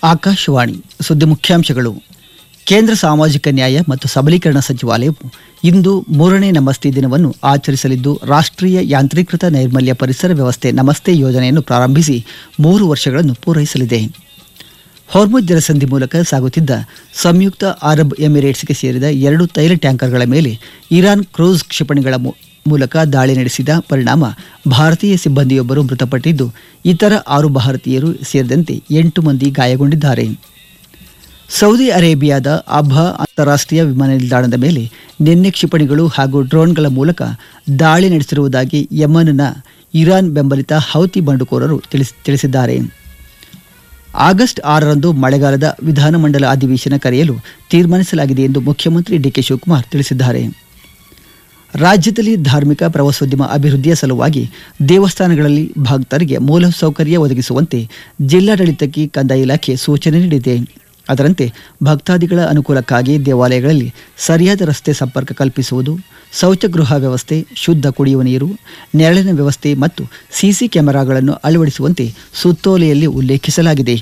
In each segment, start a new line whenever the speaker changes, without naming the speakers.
ಆಕಾಶವಾಣಿ ಸುದ್ದಿ ಮುಖ್ಯಾಂಶಗಳು ಕೇಂದ್ರ ಸಾಮಾಜಿಕ ನ್ಯಾಯ ಮತ್ತು ಸಬಲೀಕರಣ ಸಚಿವಾಲಯವು ಇಂದು ಮೂರನೇ ನಮಸ್ತೆ ದಿನವನ್ನು ಆಚರಿಸಲಿದ್ದು ರಾಷ್ಟ್ರೀಯ ಯಾಂತ್ರೀಕೃತ ನೈರ್ಮಲ್ಯ ಪರಿಸರ ವ್ಯವಸ್ಥೆ ನಮಸ್ತೆ ಯೋಜನೆಯನ್ನು ಪ್ರಾರಂಭಿಸಿ ಮೂರು ವರ್ಷಗಳನ್ನು ಪೂರೈಸಲಿದೆ ಹೊರ್ಮುಜ್ ಜಲಸಂಧಿ ಮೂಲಕ ಸಾಗುತ್ತಿದ್ದ ಸಂಯುಕ್ತ ಅರಬ್ ಎಮಿರೇಟ್ಸ್ಗೆ ಸೇರಿದ ಎರಡು ತೈಲ ಟ್ಯಾಂಕರ್ಗಳ ಮೇಲೆ ಇರಾನ್ ಕ್ರೂಸ್ ಕ್ಷಿಪಣಿಗಳ ಮೂ- ಮೂಲಕ ದಾಳಿ ನಡೆಸಿದ ಪರಿಣಾಮ ಭಾರತೀಯ ಸಿಬ್ಬಂದಿಯೊಬ್ಬರು ಮೃತಪಟ್ಟಿದ್ದು ಇತರ ಆರು ಭಾರತೀಯರು ಸೇರಿದಂತೆ ಎಂಟು ಮಂದಿ ಗಾಯಗೊಂಡಿದ್ದಾರೆ ಸೌದಿ ಅರೇಬಿಯಾದ ಅಬ್ಹಾ ಅಂತಾರಾಷ್ಟ್ರೀಯ ವಿಮಾನ ನಿಲ್ದಾಣದ ಮೇಲೆ ನಿನ್ನೆ ಕ್ಷಿಪಣಿಗಳು ಹಾಗೂ ಡ್ರೋನ್ಗಳ ಮೂಲಕ ದಾಳಿ ನಡೆಸಿರುವುದಾಗಿ ಯಮನ್ನ ಇರಾನ್ ಬೆಂಬಲಿತ ಹೌತಿ ಬಂಡುಕೋರರು ತಿಳಿಸ್ ತಿಳಿಸಿದ್ದಾರೆ ಆಗಸ್ಟ್ ಆರರಂದು ಮಳೆಗಾಲದ ವಿಧಾನಮಂಡಲ ಅಧಿವೇಶನ ಕರೆಯಲು ತೀರ್ಮಾನಿಸಲಾಗಿದೆ ಎಂದು ಮುಖ್ಯಮಂತ್ರಿ ಡಿಕೆ ಶಿವಕುಮಾರ್ ತಿಳಿಸಿದ್ದಾರೆ ರಾಜ್ಯದಲ್ಲಿ ಧಾರ್ಮಿಕ ಪ್ರವಾಸೋದ್ಯಮ ಅಭಿವೃದ್ಧಿಯ ಸಲುವಾಗಿ ದೇವಸ್ಥಾನಗಳಲ್ಲಿ ಭಕ್ತರಿಗೆ ಮೂಲಸೌಕರ್ಯ ಒದಗಿಸುವಂತೆ ಜಿಲ್ಲಾಡಳಿತಕ್ಕೆ ಕಂದಾಯ ಇಲಾಖೆ ಸೂಚನೆ ನೀಡಿದೆ ಅದರಂತೆ ಭಕ್ತಾದಿಗಳ ಅನುಕೂಲಕ್ಕಾಗಿ ದೇವಾಲಯಗಳಲ್ಲಿ ಸರಿಯಾದ ರಸ್ತೆ ಸಂಪರ್ಕ ಕಲ್ಪಿಸುವುದು ಶೌಚಗೃಹ ವ್ಯವಸ್ಥೆ ಶುದ್ಧ ಕುಡಿಯುವ ನೀರು ನೆರಳಿನ ವ್ಯವಸ್ಥೆ ಮತ್ತು ಸಿಸಿ ಕ್ಯಾಮೆರಾಗಳನ್ನು ಅಳವಡಿಸುವಂತೆ ಸುತ್ತೋಲೆಯಲ್ಲಿ ಉಲ್ಲೇಖಿಸಲಾಗಿದೆ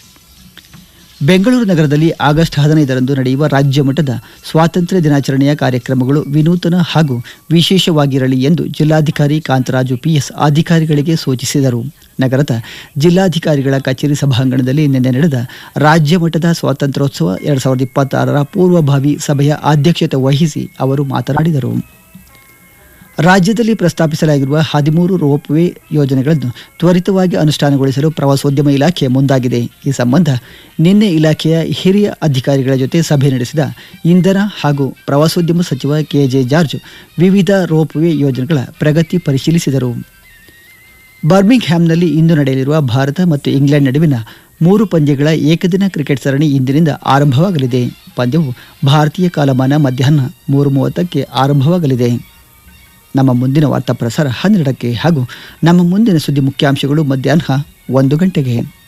ಬೆಂಗಳೂರು ನಗರದಲ್ಲಿ ಆಗಸ್ಟ್ ಹದಿನೈದರಂದು ನಡೆಯುವ ರಾಜ್ಯ ಮಟ್ಟದ ಸ್ವಾತಂತ್ರ್ಯ ದಿನಾಚರಣೆಯ ಕಾರ್ಯಕ್ರಮಗಳು ವಿನೂತನ ಹಾಗೂ ವಿಶೇಷವಾಗಿರಲಿ ಎಂದು ಜಿಲ್ಲಾಧಿಕಾರಿ ಕಾಂತರಾಜು ಪಿಎಸ್ ಅಧಿಕಾರಿಗಳಿಗೆ ಸೂಚಿಸಿದರು ನಗರದ ಜಿಲ್ಲಾಧಿಕಾರಿಗಳ ಕಚೇರಿ ಸಭಾಂಗಣದಲ್ಲಿ ನಿನ್ನೆ ನಡೆದ ರಾಜ್ಯ ಮಟ್ಟದ ಸ್ವಾತಂತ್ರ್ಯೋತ್ಸವ ಎರಡು ಸಾವಿರದ ಇಪ್ಪತ್ತಾರರ ಪೂರ್ವಭಾವಿ ಸಭೆಯ ಅಧ್ಯಕ್ಷತೆ ವಹಿಸಿ ಅವರು ಮಾತನಾಡಿದರು ರಾಜ್ಯದಲ್ಲಿ ಪ್ರಸ್ತಾಪಿಸಲಾಗಿರುವ ಹದಿಮೂರು ರೋಪ್ ವೇ ಯೋಜನೆಗಳನ್ನು ತ್ವರಿತವಾಗಿ ಅನುಷ್ಠಾನಗೊಳಿಸಲು ಪ್ರವಾಸೋದ್ಯಮ ಇಲಾಖೆ ಮುಂದಾಗಿದೆ ಈ ಸಂಬಂಧ ನಿನ್ನೆ ಇಲಾಖೆಯ ಹಿರಿಯ ಅಧಿಕಾರಿಗಳ ಜೊತೆ ಸಭೆ ನಡೆಸಿದ ಇಂಧನ ಹಾಗೂ ಪ್ರವಾಸೋದ್ಯಮ ಸಚಿವ ಕೆಜೆ ಜಾರ್ಜ್ ವಿವಿಧ ರೋಪ್ ವೇ ಯೋಜನೆಗಳ ಪ್ರಗತಿ ಪರಿಶೀಲಿಸಿದರು ಬರ್ಮಿಂಗ್ ಹ್ಯಾಮ್ನಲ್ಲಿ ಇಂದು ನಡೆಯಲಿರುವ ಭಾರತ ಮತ್ತು ಇಂಗ್ಲೆಂಡ್ ನಡುವಿನ ಮೂರು ಪಂದ್ಯಗಳ ಏಕದಿನ ಕ್ರಿಕೆಟ್ ಸರಣಿ ಇಂದಿನಿಂದ ಆರಂಭವಾಗಲಿದೆ ಪಂದ್ಯವು ಭಾರತೀಯ ಕಾಲಮಾನ ಮಧ್ಯಾಹ್ನ ಮೂರು ಮೂವತ್ತಕ್ಕೆ ಆರಂಭವಾಗಲಿದೆ ನಮ್ಮ ಮುಂದಿನ ವಾರ್ತಾ ಪ್ರಸಾರ ಹನ್ನೆರಡಕ್ಕೆ ಹಾಗೂ ನಮ್ಮ ಮುಂದಿನ ಸುದ್ದಿ ಮುಖ್ಯಾಂಶಗಳು ಮಧ್ಯಾಹ್ನ ಒಂದು ಗಂಟೆಗೆ